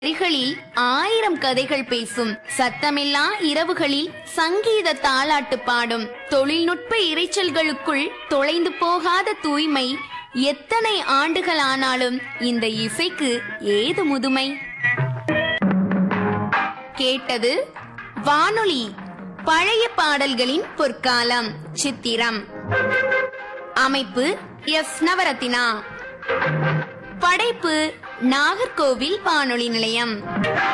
வரிகளில் ஆயிரம் கதைகள் பேசும் சத்தமில்லா இரவுகளில் சங்கீத தாலாட்டு பாடும் தொழில்நுட்ப இரைச்சல்களுக்குள் தொலைந்து போகாத தூய்மை எத்தனை ஆண்டுகள் ஆனாலும் இந்த இசைக்கு ஏது முதுமை கேட்டது வானொலி பழைய பாடல்களின் பொற்காலம் சித்திரம் அமைப்பு எஸ் நவரத்தினா படைப்பு நாகர்கோவில் வானொலி நிலையம்